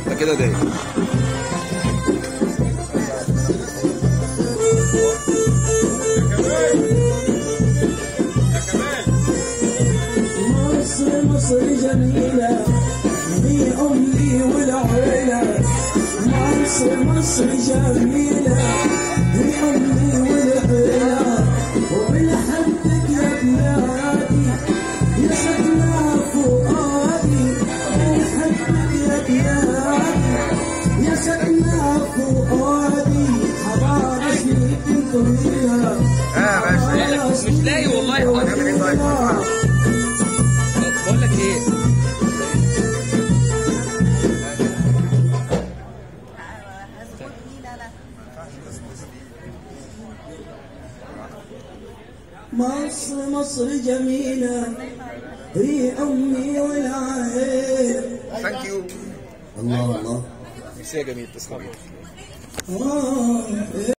ده كده ده مصر مصر جميلة هي أمي والعيلة مصر مصر جميلة هي أمي والعيلة وبنحبك يا بلادي يا سكنة فؤادي بنحبك يا بلادي يا سكنة فؤادي حضارة سنين طويلة مش لاقي والله بقول لك ايه مصر مصر جميلة هي أمي والعين ثانك يو الله الله ميرسي يا جميل تسلم آه